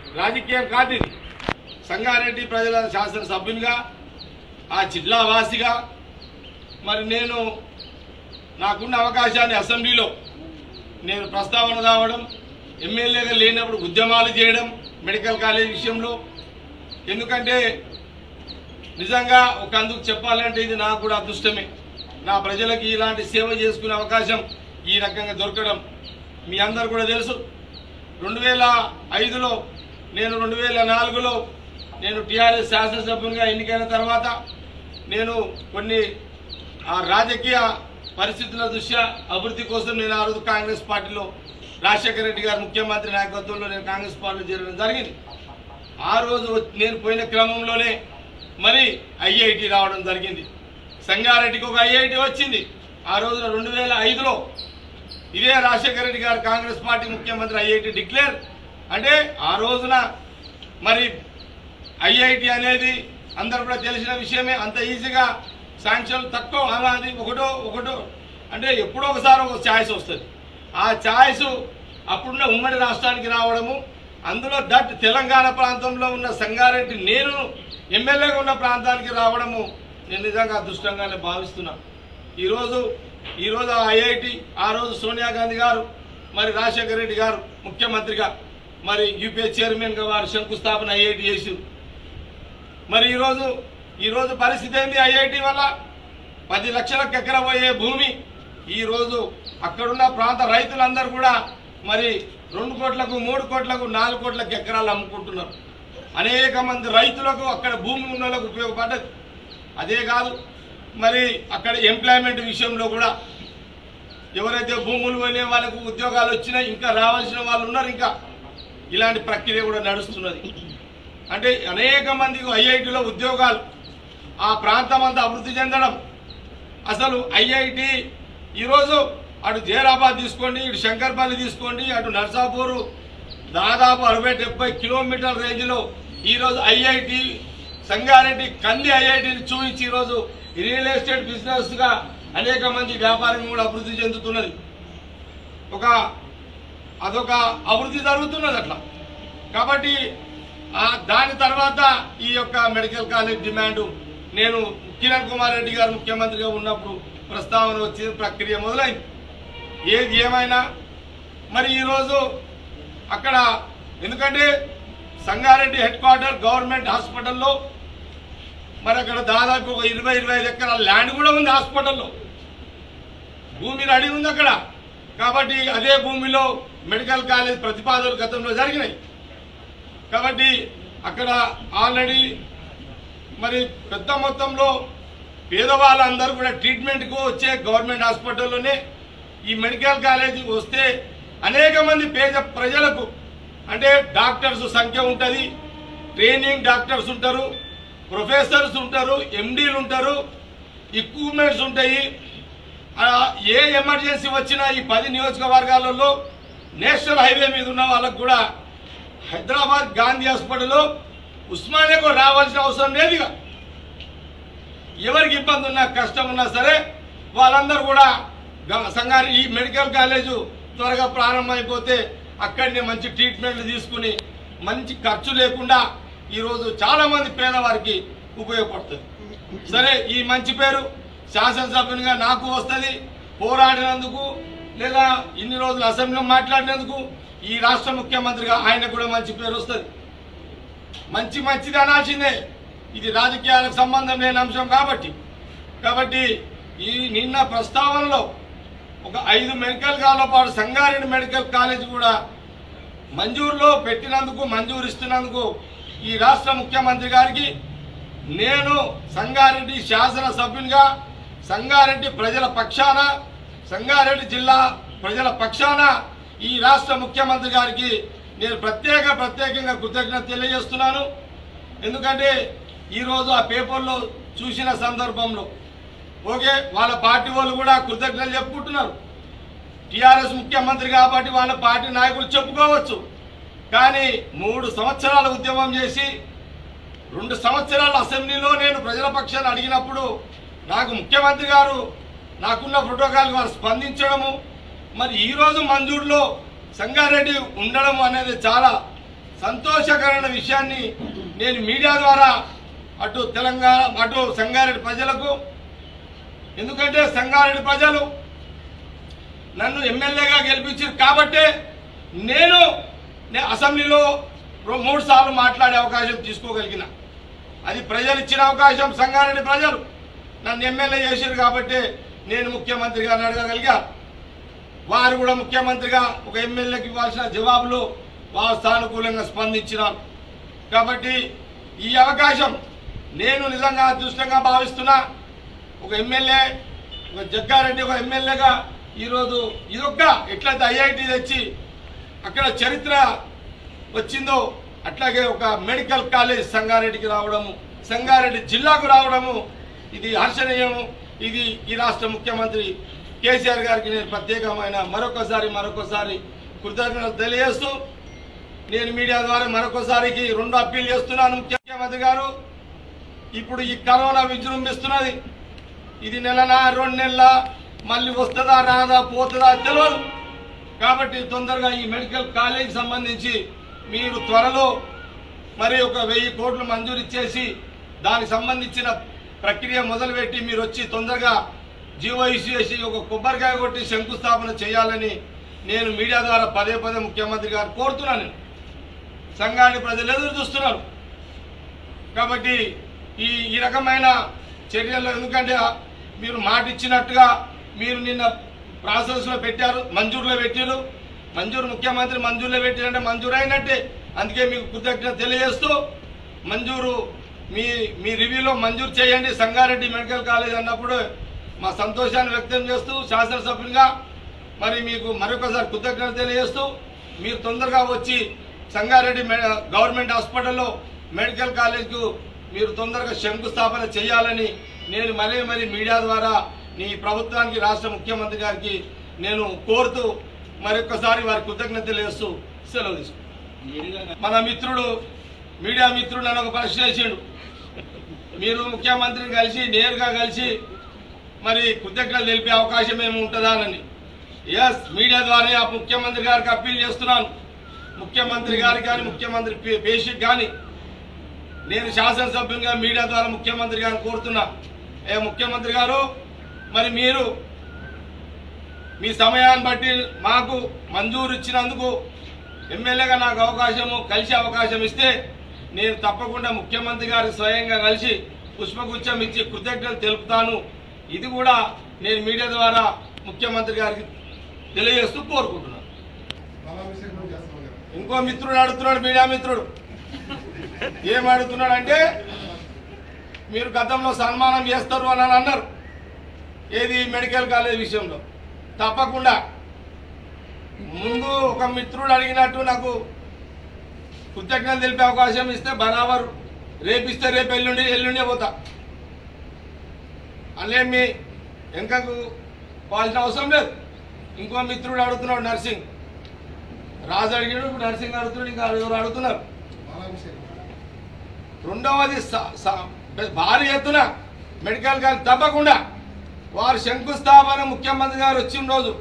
రాజకీయం కాదు ఇది సంగారెడ్డి ప్రజల శాసనసభ్యునిగా ఆ జిల్లా వాసిగా మరి నేను నాకున్న అవకాశాన్ని అసెంబ్లీలో నేను ప్రస్తావన రావడం ఎమ్మెల్యేగా లేనప్పుడు ఉద్యమాలు చేయడం మెడికల్ కాలేజ్ విషయంలో ఎందుకంటే నిజంగా ఒక అందుకు చెప్పాలంటే ఇది నాకు కూడా అదృష్టమే నా ప్రజలకి ఇలాంటి సేవ చేసుకునే అవకాశం ఈ రకంగా దొరకడం మీ అందరు కూడా తెలుసు రెండు వేల ఐదులో నేను రెండు వేల నాలుగులో నేను టీఆర్ఎస్ శాసనసభ్యునిగా ఎన్నికైన తర్వాత నేను కొన్ని ఆ రాజకీయ పరిస్థితుల దృష్ట్యా అభివృద్ధి కోసం నేను ఆ రోజు కాంగ్రెస్ పార్టీలో రాజశేఖర రెడ్డి గారు ముఖ్యమంత్రి నాయకత్వంలో నేను కాంగ్రెస్ పార్టీలో చేరడం జరిగింది ఆ రోజు వచ్చి- నేను పోయిన క్రమంలోనే మరి ఐఐటి రావడం జరిగింది సంగారెడ్డికి ఒక ఐఐటి వచ్చింది ఆ రోజున రెండు వేల ఐదులో ఇదే రాజశేఖర రెడ్డి గారు కాంగ్రెస్ పార్టీ ముఖ్యమంత్రి ఐఐటి డిక్లేర్ అంటే ఆ రోజున మరి ఐఐటి అనేది అందరు కూడా తెలిసిన విషయమే అంత ఈజీగా శాంక్షన్ తక్కువ అలాది ఒకటో ఒకటో అంటే ఎప్పుడో ఒకసారి ఒక ఛాయిస్ వస్తుంది ఆ ఛాయిస్ అప్పుడున్న ఉమ్మడి రాష్ట్రానికి రావడము అందులో దట్ తెలంగాణ ప్రాంతంలో ఉన్న సంగారెడ్డి నేను ఎమ్మెల్యేగా ఉన్న ప్రాంతానికి రావడము నేను నిజంగా అదృష్టంగానే భావిస్తున్నాను ఈరోజు ఈరోజు ఆ ఐఐటి ఆ రోజు సోనియా గాంధీ గారు మరి రాజశేఖర రెడ్డి గారు ముఖ్యమంత్రిగా మరి యూపీఏ చైర్మన్గా వారు శంకుస్థాపన ఐఐటి చేసారు మరి ఈరోజు ఈరోజు పరిస్థితి ఏంది ఐఐటి వల్ల పది లక్షలకు ఎకరబోయే భూమి ఈరోజు అక్కడున్న ప్రాంత రైతులందరూ కూడా మరి రెండు కోట్లకు మూడు కోట్లకు నాలుగు కోట్లకు ఎకరాలు అమ్ముకుంటున్నారు అనేక మంది రైతులకు అక్కడ భూమి ఉన్న వాళ్ళకు ఉపయోగపడ్డది అదే కాదు మరి అక్కడ ఎంప్లాయ్మెంట్ విషయంలో కూడా ఎవరైతే భూములు పోయిన వాళ్ళకు ఉద్యోగాలు వచ్చినాయి ఇంకా రావాల్సిన వాళ్ళు ఉన్నారు ఇంకా ఇలాంటి ప్రక్రియ కూడా నడుస్తున్నది అంటే అనేక మందికి ఐఐటిలో ఉద్యోగాలు ఆ ప్రాంతం అంతా అభివృద్ధి చెందడం అసలు ఐఐటి ఈరోజు అటు జైరాబాద్ తీసుకోండి ఇటు శంకర్పల్లి తీసుకోండి అటు నర్సాపూరు దాదాపు అరవై డెబ్బై కిలోమీటర్ల రేంజ్లో ఈరోజు ఐఐటి సంగారెడ్డి కంది ఐఐటిని చూపించి ఈరోజు రియల్ ఎస్టేట్ బిజినెస్గా అనేక మంది వ్యాపారం కూడా అభివృద్ధి చెందుతున్నది ఒక అదొక అభివృద్ధి జరుగుతున్నది అట్లా కాబట్టి ఆ దాని తర్వాత ఈ యొక్క మెడికల్ కాలేజ్ డిమాండ్ నేను కిరణ్ కుమార్ రెడ్డి గారు ముఖ్యమంత్రిగా ఉన్నప్పుడు ప్రస్తావన వచ్చి ప్రక్రియ మొదలైంది ఏది ఏమైనా మరి ఈరోజు అక్కడ ఎందుకంటే సంగారెడ్డి హెడ్ క్వార్టర్ గవర్నమెంట్ హాస్పిటల్లో మరి అక్కడ దాదాపు ఒక ఇరవై ఇరవై ఐదు ఎకరాల ల్యాండ్ కూడా ఉంది హాస్పిటల్లో భూమి రెడీ ఉంది అక్కడ కాబట్టి అదే భూమిలో మెడికల్ కాలేజ్ ప్రతిపాదనలు గతంలో జరిగినాయి కాబట్టి అక్కడ ఆల్రెడీ మరి పెద్ద మొత్తంలో పేదవాళ్ళందరూ కూడా ట్రీట్మెంట్కు వచ్చే గవర్నమెంట్ హాస్పిటల్లోనే ఈ మెడికల్ కాలేజీ వస్తే అనేక మంది పేద ప్రజలకు అంటే డాక్టర్స్ సంఖ్య ఉంటుంది ట్రైనింగ్ డాక్టర్స్ ఉంటారు ప్రొఫెసర్స్ ఉంటారు ఎండీలు ఉంటారు ఎక్విప్మెంట్స్ ఉంటాయి ఆ, ఏ ఎమర్జెన్సీ వచ్చినా ఈ పది నియోజకవర్గాలలో నేషనల్ హైవే మీద ఉన్న వాళ్ళకు కూడా హైదరాబాద్ గాంధీ హాస్పిటల్లో ఉస్మానియాకు రావాల్సిన అవసరం లేదు ఇక ఎవరికి ఇబ్బంది ఉన్నా కష్టం ఉన్నా సరే వాళ్ళందరూ కూడా గ- సంగారి ఈ మెడికల్ కాలేజు త్వరగా ప్రారంభమైపోతే అక్కడనే మంచి ట్రీట్మెంట్లు తీసుకుని మంచి ఖర్చు లేకుండా ఈరోజు చాలా మంది పేదవారికి ఉపయోగపడుతుంది సరే ఈ మంచి పేరు శాసనసభ్యునిగా నాకు వస్తుంది పోరాడినందుకు లేదా ఇన్ని రోజులు అసెంబ్లీలో మాట్లాడినందుకు ఈ రాష్ట్ర ముఖ్యమంత్రిగా ఆయనకు కూడా మంచి పేరు వస్తుంది మంచి మంచిది అనాల్సిందే ఇది రాజకీయాలకు సంబంధం లేని అంశం కాబట్టి కాబట్టి ఈ నిన్న ప్రస్తావనలో ఒక ఐదు మెడికల్ కాలేజీల పాటు సంగారెడ్డి మెడికల్ కాలేజ్ కూడా మంజూరులో పెట్టినందుకు మంజూరు ఇస్తున్నందుకు ఈ రాష్ట్ర ముఖ్యమంత్రి గారికి నేను సంగారెడ్డి శాసన సభ్యునిగా సంగారెడ్డి ప్రజల పక్షాన సంగారెడ్డి జిల్లా ప్రజల పక్షాన ఈ రాష్ట్ర ముఖ్యమంత్రి గారికి నేను ప్రత్యేక ప్రత్యేకంగా కృతజ్ఞత తెలియజేస్తున్నాను ఎందుకంటే ఈరోజు ఆ పేపర్లో చూసిన సందర్భంలో ఓకే వాళ్ళ పార్టీ వాళ్ళు కూడా కృతజ్ఞతలు చెప్పుకుంటున్నారు టీఆర్ఎస్ ముఖ్యమంత్రి కాబట్టి వాళ్ళ పార్టీ నాయకులు చెప్పుకోవచ్చు కానీ మూడు సంవత్సరాల ఉద్యమం చేసి రెండు సంవత్సరాల అసెంబ్లీలో నేను ప్రజల పక్షాన్ని అడిగినప్పుడు నాకు ముఖ్యమంత్రి గారు నాకున్న ప్రోటోకాల్ వారు స్పందించడము మరి ఈరోజు మంజూరులో సంగారెడ్డి ఉండడం అనేది చాలా సంతోషకరమైన విషయాన్ని నేను మీడియా ద్వారా అటు తెలంగాణ అటు సంగారెడ్డి ప్రజలకు ఎందుకంటే సంగారెడ్డి ప్రజలు నన్ను ఎమ్మెల్యేగా గెలిపించారు కాబట్టే నేను నే- అసెంబ్లీలో రో- మూడు సార్లు మాట్లాడే అవకాశం తీసుకోగలిగిన అది ప్రజలు ఇచ్చిన అవకాశం సంగారెడ్డి ప్రజలు నన్ను ఎమ్మెల్యే చేశారు కాబట్టి నేను ముఖ్యమంత్రి గారిని అడగగలిగా వారు కూడా ముఖ్యమంత్రిగా ఒక ఎమ్మెల్యేకి ఇవ్వాల్సిన జవాబులు వారు సానుకూలంగా స్పందించినారు కాబట్టి ఈ అవకాశం నేను నిజంగా అదృష్టంగా భావిస్తున్నా ఒక ఎమ్మెల్యే ఒక జగ్గారెడ్డి ఒక ఎమ్మెల్యేగా ఈరోజు ఇదొక్క ఎట్లయితే ఐఐటి తెచ్చి అక్కడ చరిత్ర వచ్చిందో అట్లాగే ఒక మెడికల్ కాలేజ్ సంగారెడ్డికి రావడము సంగారెడ్డి జిల్లాకు రావడము ఇది హర్షణీయము ఇది ఈ రాష్ట్ర ముఖ్యమంత్రి కేసీఆర్ గారికి నేను ప్రత్యేకమైన మరొకసారి మరొకసారి కృతజ్ఞతలు తెలియజేస్తూ నేను మీడియా ద్వారా మరొకసారికి రెండు అప్పీల్ చేస్తున్నాను ముఖ్యమంత్రి గారు ఇప్పుడు ఈ కరోనా విజృంభిస్తున్నది ఇది నెలనా రెండు నెలల మళ్ళీ వస్తుందా రాదా పోతుందా తెలియదు కాబట్టి తొందరగా ఈ మెడికల్ కాలేజ్ సంబంధించి మీరు త్వరలో మరి ఒక వెయ్యి కోట్లు మంజూరు ఇచ్చేసి దానికి సంబంధించిన ప్రక్రియ మొదలుపెట్టి మీరు వచ్చి తొందరగా జీవో ఇష్యూ చేసి ఒక కొబ్బరికాయ కొట్టి శంకుస్థాపన చేయాలని నేను మీడియా ద్వారా పదే పదే ముఖ్యమంత్రి గారు కోరుతున్నాను నేను. సంఘాన్ని ప్రజలు ఎదురు చూస్తున్నారు కాబట్టి ఈ ఈ రకమైన చర్యలు ఎందుకంటే మీరు మాట ఇచ్చినట్టుగా మీరు నిన్న ప్రాసెస్లో పెట్టారు మంజూరులో పెట్టారు మంజూరు ముఖ్యమంత్రి మంజూరులో పెట్టారంటే మంజూరు అయినట్టే అందుకే మీకు కృతజ్ఞత తెలియజేస్తూ మంజూరు మీ మీ రివ్యూలో మంజూరు చేయండి సంగారెడ్డి మెడికల్ కాలేజ్ అన్నప్పుడు మా సంతోషాన్ని వ్యక్తం చేస్తూ శాసనసభ్యునిగా మరి మీకు మరొకసారి కృతజ్ఞత తెలియజేస్తూ మీరు తొందరగా వచ్చి సంగారెడ్డి మె- గవర్నమెంట్ హాస్పిటల్లో మెడికల్ కాలేజ్కు మీరు తొందరగా శంకుస్థాపన చేయాలని నేను మరీ మరీ మీడియా ద్వారా నీ ప్రభుత్వానికి రాష్ట్ర ముఖ్యమంత్రి గారికి నేను కోరుతూ మరొకసారి వారి కృతజ్ఞత తెలియజేస్తూ సెలవు తీసుకుంటాను మన మిత్రుడు మీడియా మిత్రుడు నన్ను ఒక ప్రశ్న వేసిండు మీరు ముఖ్యమంత్రిని కలిసి నేరుగా కలిసి మరి కృతజ్ఞతలు తెలిపే అవకాశం ఏమి ఉంటుందా అని ఎస్ మీడియా ద్వారా ఆ ముఖ్యమంత్రి గారికి అప్పీల్ చేస్తున్నాను ముఖ్యమంత్రి గారికి కానీ ముఖ్యమంత్రి పే- పేషిక్ కానీ నేను శాసనసభ్యునిగా మీడియా ద్వారా ముఖ్యమంత్రి గారిని కోరుతున్నా ఏ ముఖ్యమంత్రి గారు మరి మీరు మీ సమయాన్ని బట్టి మాకు మంజూరు ఇచ్చినందుకు ఎమ్మెల్యేగా నాకు అవకాశము కలిసి అవకాశం ఇస్తే నేను తప్పకుండా ముఖ్యమంత్రి గారికి స్వయంగా కలిసి పుష్పగుచ్చం ఇచ్చి కృతజ్ఞతలు తెలుపుతాను ఇది కూడా నేను మీడియా ద్వారా ముఖ్యమంత్రి గారికి తెలియజేస్తూ కోరుకుంటున్నాను ఇంకో మిత్రుడు అడుగుతున్నాడు మీడియా మిత్రుడు ఏం అడుగుతున్నాడు అంటే మీరు గతంలో సన్మానం చేస్తారు అని అని అన్నారు ఏది మెడికల్ కాలేజ్ విషయంలో తప్పకుండా ముందు ఒక మిత్రుడు అడిగినట్టు నాకు కృతజ్ఞతలు తెలిపే అవకాశం ఇస్తే బరాబర్ రేపిస్తే రేపు ఎల్లుండి ఎల్లుండే పోతా అల్లేమి వెనకకు పోవాల్సిన అవసరం లేదు ఇంకో మిత్రుడు అడుగుతున్నాడు నర్సింగ్ రాజు అడిగాడు ఇప్పుడు నర్సింగ్ అడుగుతున్నాడు ఇంకా ఎవరు అడుగుతున్నారు రెండవది స- స- భారీ ఎత్తున మెడికల్ కాలేజ్ తప్పకుండా వారు శంకుస్థాపన ముఖ్యమంత్రి గారు వచ్చిన రోజు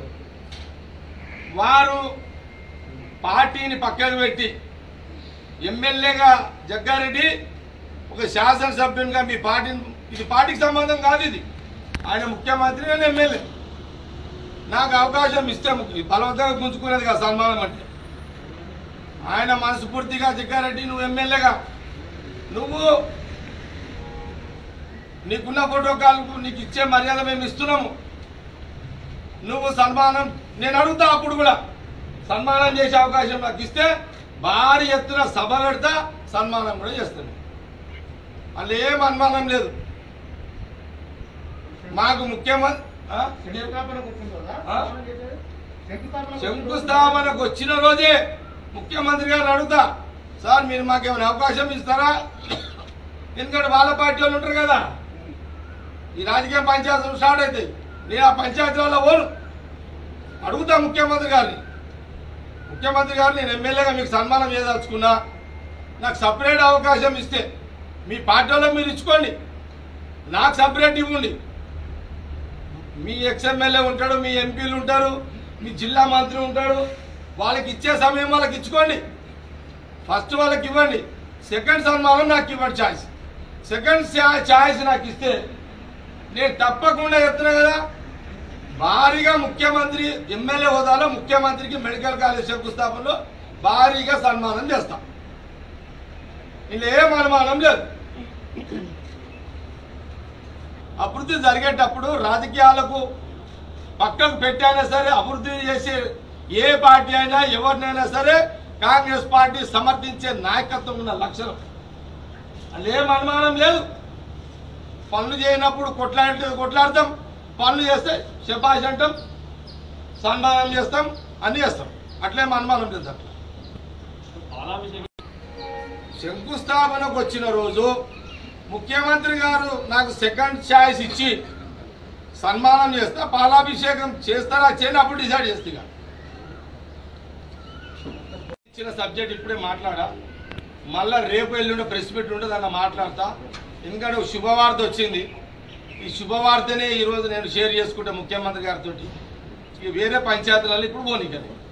వారు పార్టీని పక్కకు పెట్టి ఎమ్మెల్యేగా జగ్గారెడ్డి ఒక శాసనసభ్యునిగా మీ పార్టీని ఇది పార్టీకి సంబంధం కాదు ఇది ఆయన ముఖ్యమంత్రి నేను ఎమ్మెల్యే నాకు అవకాశం ఇస్తే ముఖ్య- బలవంతంగా గుంజుకునేది కదా సన్మానం అంటే ఆయన మనస్ఫూర్తిగా జగ్గారెడ్డి నువ్వు ఎమ్మెల్యేగా నువ్వు నీకున్న ప్రోటోకాల్కు నీకు ఇచ్చే మర్యాద మేము ఇస్తున్నాము నువ్వు సన్మానం నేను అడుగుతా అప్పుడు కూడా సన్మానం చేసే అవకాశం నాకు ఇస్తే భారీ ఎత్తున సభ పెడతా సన్మానం కూడా చేస్తాను అందులో ఏం అనుమానం లేదు మాకు ముఖ్యమంత్రి ఆ? ఆ? శంకుస్థాపనకు వచ్చిన రోజే ముఖ్యమంత్రి గారు అడుగుతా సార్ మీరు మాకేమైనా అవకాశం ఇస్తారా ఎందుకంటే వాళ్ళ పార్టీ వాళ్ళు ఉంటారు కదా ఈ రాజకీయ పంచాయతీలు స్టార్ట్ అవుతాయి నేను ఆ పంచాయతీ వాళ్ళ ఓను అడుగుతా ముఖ్యమంత్రి గారిని ముఖ్యమంత్రి గారు నేను ఎమ్మెల్యేగా మీకు సన్మానం చేయదలుచుకున్నా నాకు సపరేట్ అవకాశం ఇస్తే మీ పార్టీ వాళ్ళకి మీరు ఇచ్చుకోండి నాకు సపరేట్ ఇవ్వండి మీ ఎక్స్ఎమ్మెల్యే ఉంటాడు మీ ఎంపీలు ఉంటారు మీ జిల్లా మంత్రి ఉంటాడు వాళ్ళకి ఇచ్చే సమయం వాళ్ళకి ఇచ్చుకోండి ఫస్ట్ వాళ్ళకి ఇవ్వండి సెకండ్ సన్మానం నాకు ఇవ్వండి ఛాయిస్ సెకండ్ ఛాయిస్ నాకు ఇస్తే నేను తప్పకుండా చెప్తున్నా కదా భారీగా ముఖ్యమంత్రి ఎమ్మెల్యే హోదాలో ముఖ్యమంత్రికి మెడికల్ కాలేజ్ శంకుస్థాపనలో భారీగా సన్మానం చేస్తాం ఇందులో ఏం అనుమానం లేదు అభివృద్ధి జరిగేటప్పుడు రాజకీయాలకు పక్కకు పెట్టైనా సరే అభివృద్ధి చేసే ఏ పార్టీ అయినా ఎవరినైనా సరే కాంగ్రెస్ పార్టీ సమర్థించే నాయకత్వం ఉన్న లక్షణం అందులో ఏం అనుమానం లేదు పనులు చేయనప్పుడు కొట్లాడితే కొట్లాడతాం పనులు చేస్తే శబాష్ అంటాం సన్మానం చేస్తాం అన్ని చేస్తాం అట్లేం అనుమానం లేదు అట్లా శంకుస్థాపనకు వచ్చిన రోజు ముఖ్యమంత్రి గారు నాకు సెకండ్ ఛాయిస్ ఇచ్చి సన్మానం చేస్తా పాలాభిషేకం చేస్తారా చేయని అప్పుడు డిసైడ్ చేస్తే ఇక. ఇచ్చిన సబ్జెక్ట్ ఇప్పుడే మాట్లాడా మళ్ళా రేపు ఎల్లుండి ప్రెస్ మీట్ ఉంటే దాన్ని మాట్లాడతా ఎందుకంటే ఒక శుభవార్త వచ్చింది ఈ శుభవార్తనే ఈరోజు నేను షేర్ చేసుకుంటా ముఖ్యమంత్రి గారితో ఇక వేరే పంచాయతీలలో ఇప్పుడు పోనీకని